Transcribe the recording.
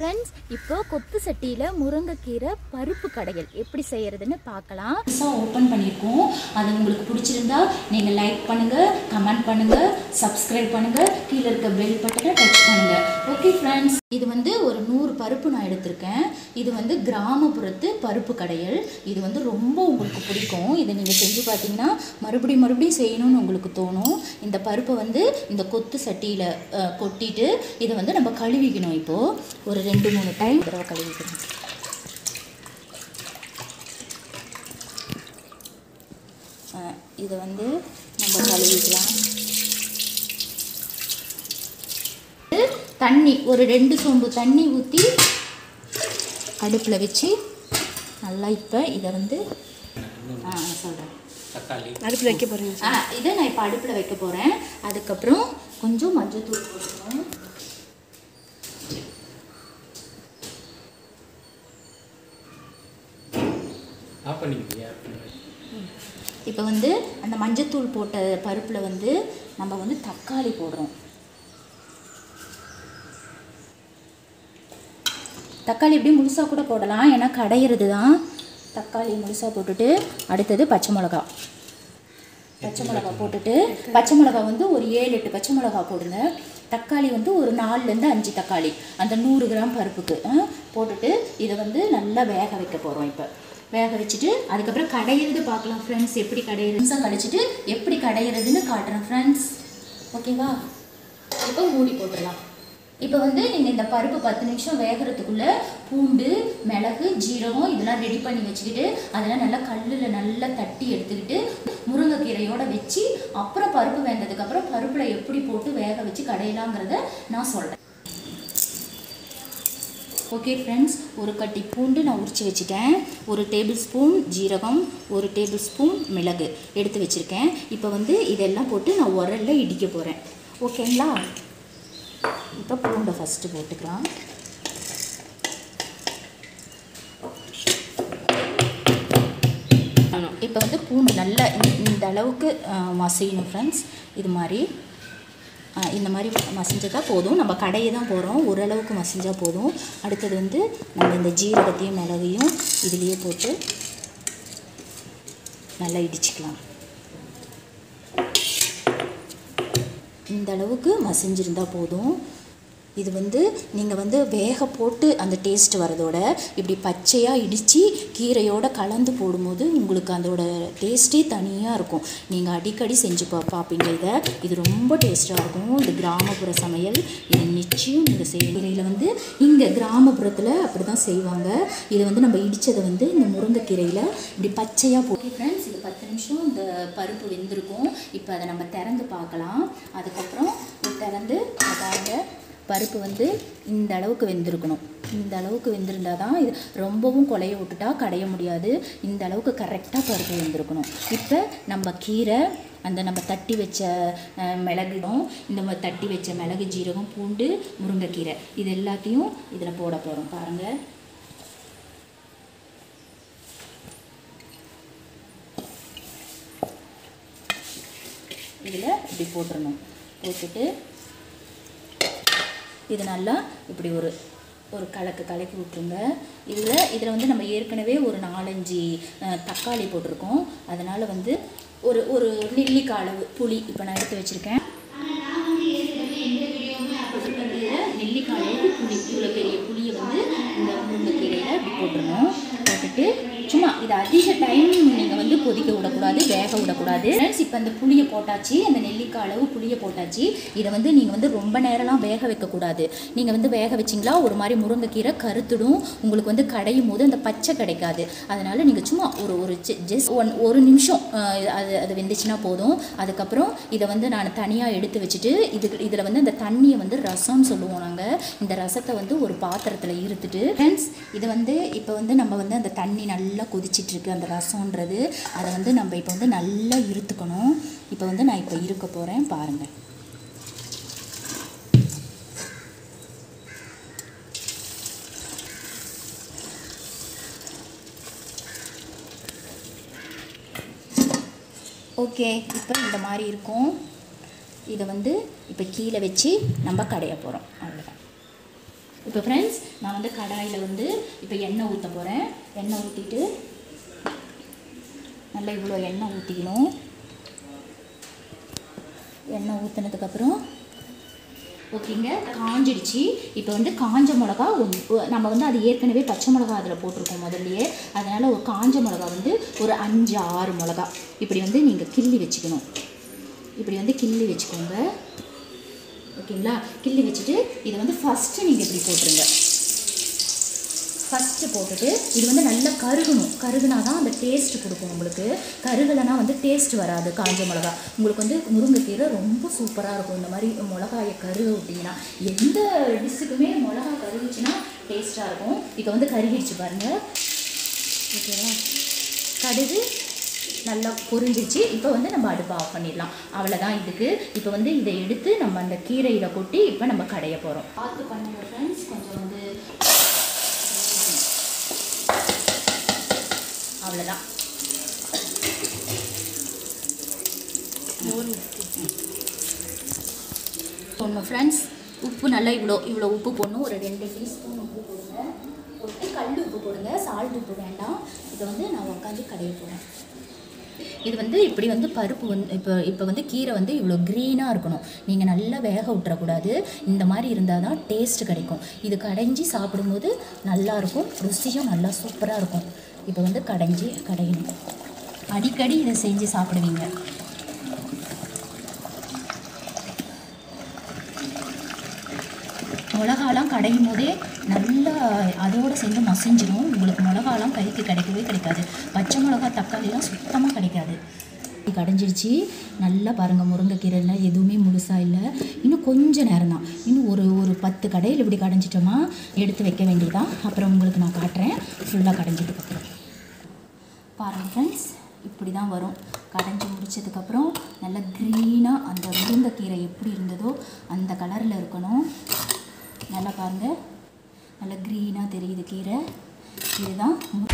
friends இப்போ கொத்து சட்டியில் முருங்கைக்கீரை பருப்பு கடைகள் எப்படி செய்யறதுன்னு பார்க்கலாம் புதுசாக ஓப்பன் பண்ணியிருக்கோம் அது உங்களுக்கு பிடிச்சிருந்தா நீங்கள் லைக் பண்ணுங்கள் கமெண்ட் பண்ணுங்கள் சப்ஸ்கிரைப் பண்ணுங்கள் கீழே இருக்க பெல் பட்டனை டச் பண்ணுங்கள் ஓகே ஃப்ரெண்ட்ஸ் இது வந்து ஒரு நூறு பருப்பு நான் எடுத்திருக்கேன் இது வந்து கிராமப்புறத்து பருப்பு கடையல் இது வந்து ரொம்ப உங்களுக்கு பிடிக்கும் இதை நீங்கள் செஞ்சு பார்த்தீங்கன்னா மறுபடியும் மறுபடியும் செய்யணும்னு உங்களுக்கு தோணும் இந்த பருப்பை வந்து இந்த கொத்து சட்டியில் கொட்டிட்டு இதை வந்து நம்ம கழுவிக்கணும் இப்போது ஒரு ரெண்டு மூணு டைம் தடவை கழுவிக்கணும் அஹ் இதை வந்து நம்ம கழுவிக்கலாம் தண்ணி ஒரு ரெண்டு சொம்பு தண்ணி ஊற்றி அடுப்பில் வச்சு நல்லா இப்போ இதை வந்து ஆ சொல்கிறேன் தக்காளி அடுப்பில் வைக்க போகிறீங்க ஆ இதை நான் இப்போ அடுப்பில் வைக்க போகிறேன் அதுக்கப்புறம் கொஞ்சம் மஞ்சள் தூள் போட்டுக்கணும் ஆஃப் பண்ணிக்கிட்டியா இப்போ வந்து அந்த மஞ்சத்தூள் போட்ட பருப்பில் வந்து நம்ம வந்து தக்காளி போடுறோம் தக்காளி எப்படி முழுசாக கூட போடலாம் ஏன்னா கடையிறது தான் தக்காளி முழுசாக போட்டுட்டு அடுத்தது பச்சை மிளகா பச்சை மிளகா போட்டுட்டு பச்சை மிளகா வந்து ஒரு ஏழு எட்டு பச்சை மிளகா போடுங்க தக்காளி வந்து ஒரு நாலுலேருந்து அஞ்சு தக்காளி அந்த நூறு கிராம் பருப்புக்கு ஆ, போட்டுட்டு இதை வந்து நல்லா வேக வைக்க போகிறோம் இப்போ வேக வச்சுட்டு அதுக்கப்புறம் கடையிறது பார்க்கலாம் ஃப்ரெண்ட்ஸ் எப்படி கடையிறது நிமிஷம் கழிச்சிட்டு எப்படி கடையிறதுன்னு காட்டுறேன் ஃப்ரெண்ட்ஸ் ஓகேவா இப்போ மூடி போட்டுடலாம் இப்போ வந்து நீங்கள் இந்த பருப்பு பத்து நிமிஷம் வேகிறதுக்குள்ளே பூண்டு மிளகு ஜீரகம் இதெல்லாம் ரெடி பண்ணி வச்சுக்கிட்டு அதெல்லாம் நல்லா கல்லில் நல்லா தட்டி எடுத்துக்கிட்டு முருங்கைக்கீரையோட வச்சு அப்புறம் பருப்பு வெந்ததுக்கப்புறம் பருப்பில் எப்படி போட்டு வேக வச்சு கடையலாங்கிறத நான் சொல்கிறேன் ஓகே ஃப்ரெண்ட்ஸ் ஒரு கட்டி பூண்டு நான் உரித்து வச்சுட்டேன் ஒரு டேபிள் ஸ்பூன் ஜீரகம் ஒரு டேபிள் ஸ்பூன் மிளகு எடுத்து வச்சுருக்கேன் இப்போ வந்து இதெல்லாம் போட்டு நான் உரல்ல இடிக்க போகிறேன் ஓகேங்களா இப்போ பூண்டை ஃபஸ்ட்டு போட்டுக்கலாம் இப்போ வந்து பூண்டு நல்லா இந்த- இந்த அளவுக்கு அஹ், மசியணும் ஃப்ரெண்ட்ஸ் இது மாதிரி அஹ், இந்த மாதிரி மசிஞ்சதா போதும் நம்ம கடையை தான் போகிறோம் ஓரளவுக்கு மசிஞ்சால் போதும் அடுத்தது வந்து நம்ம இந்த ஜீரகத்தையும் மிளகையும் இதுலேயே போட்டு நல்லா இடிச்சுக்கலாம் இந்த அளவுக்கு மசிஞ்சிருந்தா போதும் இது வந்து நீங்கள் வந்து வேக போட்டு அந்த டேஸ்ட் வரதோட இப்படி பச்சையாக இடித்து கீரையோட கலந்து போடும்போது உங்களுக்கு அதோட டேஸ்ட்டே தனியாக இருக்கும் நீங்கள் அடிக்கடி செஞ்சு பா பார்ப்பீங்க இதை இது ரொம்ப டேஸ்ட்டாக இருக்கும் இந்த கிராமப்புற சமையல் இது நிச்சயம் நீங்கள் செய்யறையில் வந்து இங்கே கிராமப்புறத்தில் அப்படி தான் செய்வாங்க இதை வந்து நம்ம இடித்ததை வந்து இந்த முருங்கைக்கீரையில் இப்படி பச்சையாக போட்டு ஃப்ரெண்ட்ஸ் இது பத்து நிமிஷம் இந்த பருப்பு வெந்திருக்கும் இப்போ அதை நம்ம திறந்து பார்க்கலாம் அதுக்கப்புறம் இது திறந்து இதை பாருங்க பருப்பு வந்து இந்த அளவுக்கு வெந்திருக்கணும் இந்த அளவுக்கு வெந்திருந்தால் தான் இது ரொம்பவும் கொலைய விட்டுட்டா கடைய முடியாது இந்த அளவுக்கு கரெக்டாக பருப்பு வெந்திருக்கணும் இப்போ நம்ம கீரை அந்த நம்ம தட்டி வச்ச அஹ், மிளகும் இந்த மாதிரி தட்டி வச்ச மிளகு ஜீரகம் பூண்டு முருங்கைக்கீரை இது எல்லாத்தையும் இதில் போட போகிறோம் பாருங்கள் இதில் இப்படி போட்டுறணும் போட்டுட்டு இது நல்லா இப்படி ஒரு ஒரு கலக்கு கலக்கி விட்ருங்க இதில் இதில் வந்து நம்ம ஏற்கனவே ஒரு நாலஞ்சு அஹ், தக்காளி போட்டிருக்கோம் அதனால் வந்து ஒரு ஒரு நெல்லிக்காய் அளவு புளி இப்போ நான் எடுத்து வச்சுருக்கேன் நெல்லிக்காய் அளவுக்கு புளி இவ்வளோ பெரிய புளியை வந்து இந்த முருங்கைக்கீரையில் இப்படி போட்டுருணும் போட்டுட்டு சும்மா இது அதிக டைம் நீங்கள் வந்து கொதிக்க விடக்கூடாது வேக விடக்கூடாது ஃப்ரெண்ட்ஸ் இப்போ அந்த புளியை போட்டாச்சு அந்த நெல்லிக்காய் அளவு புளியை போட்டாச்சு இதை வந்து நீங்கள் வந்து ரொம்ப நேரம்லாம் வேக வைக்கக்கூடாது நீங்கள் வந்து வேக வச்சிங்களா ஒரு மாதிரி முருங்கைக்கீரை கருத்துடும் உங்களுக்கு வந்து கடையும் போது அந்த பச்சை கிடைக்காது அதனால் நீங்கள் சும்மா ஒரு ஒரு ஜஸ்ட் ஒன் ஒரு நிமிஷம் அஹ், அது அது வெந்துச்சுன்னா போதும் அதுக்கப்புறம் இதை வந்து நான் தனியாக எடுத்து வச்சுட்டு இது இதில் வந்து அந்த தண்ணியை வந்து ரசம்னு சொல்லுவோம் நாங்கள் இந்த ரசத்தை வந்து ஒரு பாத்திரத்தில் இருத்துட்டு ஃப்ரெண்ட்ஸ் இது வந்து இப்போ வந்து நம்ம வந்து அந்த தண்ணி நல்லா கொதிச்சிட்டு இருக்கு அந்த ரசம்ன்றது அதை வந்து நம்ம இப்போ வந்து நல்லா இருத்துக்கணும் இப்போ வந்து நான் இப்போ இருக்க போகிறேன் பாருங்கள் ஓகே இப்போ இந்த மாதிரி இருக்கும் இதை வந்து இப்போ கீழே வச்சு நம்ம கடைய போகிறோம் அவ்வளோதான் இப்போ ஃப்ரெண்ட்ஸ் நான் வந்து கடாயில் வந்து இப்போ எண்ணெய் ஊற்ற போகிறேன் எண்ணெய் ஊற்றிட்டு நல்லா இவ்வளோ எண்ணெய் ஊற்றிக்கணும் எண்ணெய் ஊற்றினதுக்கப்புறம் ஓகேங்க காஞ்சிடுச்சு இப்போ வந்து காஞ்ச மிளகா ஒன்று நம்ம வந்து அது ஏற்கனவே பச்சை மிளகா அதில் போட்டிருக்கோம் முதல்லயே அதனால் ஒரு காஞ்ச மிளகா வந்து ஒரு அஞ்சு ஆறு மிளகா இப்படி வந்து நீங்கள் கிள்ளி வச்சுக்கணும் இப்படி வந்து கிள்ளி வச்சுக்கோங்க ஓகேங்களா கிள்ளி வச்சுட்டு இதை வந்து ஃபஸ்ட்டு நீங்கள் இப்படி போட்டுருங்க ஃபஸ்ட்டு போட்டுட்டு இது வந்து நல்லா கருகணும் கருகுனா தான் அந்த டேஸ்ட் கொடுக்கும் உங்களுக்கு கருகலைனா வந்து டேஸ்ட் வராது காஞ்ச மிளகா உங்களுக்கு வந்து முருங்கைக்கீரை ரொம்ப சூப்பராக இருக்கும் இந்த மாதிரி மிளகாயை கருக விட்டிங்கன்னா எந்த டிஷ்ஷுக்குமே மிளகா கருகுச்சுன்னா டேஸ்ட்டாக இருக்கும் இப்போ வந்து கருகிடுச்சு பாருங்கள் ஓகேவா கடுகு நல்லா பொரிஞ்சிச்சு இப்போ வந்து நம்ம அடுப்பை ஆஃப் பண்ணிடலாம் அவ்வளோதான் இதுக்கு இப்போ வந்து இதை எடுத்து நம்ம அந்த கீரையில் கொட்டி இப்போ நம்ம கடைய போகிறோம் பார்த்து பண்ணுங்க ஃப்ரெண்ட்ஸ் கொஞ்சம் வந்து அவ்வளோதான் ஒன்று ஃப்ரெண்ட்ஸ் உப்பு நல்லா இவ்வளோ இவ்வளோ உப்பு போடணும் ஒரு ரெண்டு டீஸ்பூன் உப்பு போடுங்க போட்டு கல் உப்பு போடுங்க சால்ட் உப்பு வேண்டாம் இதை வந்து நான் உட்காந்து கடைய போகிறேன் இது வந்து இப்படி வந்து பருப்பு வந்து இப்போ இப்போ வந்து கீரை வந்து இவ்வளோ க்ரீனாக இருக்கணும் நீங்கள் நல்லா வேக விட்டுறக்கூடாது இந்த மாதிரி இருந்தால் தான் டேஸ்ட் கிடைக்கும் இது கடைஞ்சி சாப்பிடும்போது நல்லா இருக்கும் ருசியும் நல்லா சூப்பராக இருக்கும் இப்போ வந்து கடைஞ்சி கடையணும் அடிக்கடி இதை செஞ்சு சாப்பிடுவீங்க மிளகாலாம் கடையும் போதே நல்லா அதோடு சேர்ந்து மசிஞ்சிடும் உங்களுக்கு மிளகாலாம் கைக்கு கிடைக்கவே கிடைக்காது பச்சை மிளகா தக்காளிலாம் சுத்தமாக கிடைக்காது கடைஞ்சிருச்சு நல்லா பாருங்கள் முருங்கைக்கீரைலாம் எதுவுமே முழுசாக இல்லை இன்னும் கொஞ்சம் நேரம் தான் இன்னும் ஒரு ஒரு பத்து கடையில் இப்படி கடைஞ்சிட்டோமா எடுத்து வைக்க வேண்டியதான் அப்புறம் உங்களுக்கு நான் காட்டுறேன் ஃபுல்லாக கடைஞ்சதுக்கப்புறம் பாருங்கள் ஃப்ரெண்ட்ஸ் இப்படி தான் வரும் கடைஞ்சி முடிச்சதுக்கப்புறம் நல்லா க்ரீனாக அந்த முருங்கைக்கீரை எப்படி இருந்ததோ அந்த கலரில் இருக்கணும் நல்லா பாருங்கள் நல்லா க்ரீனாக தெரியுது கீரை இதுதான் மு-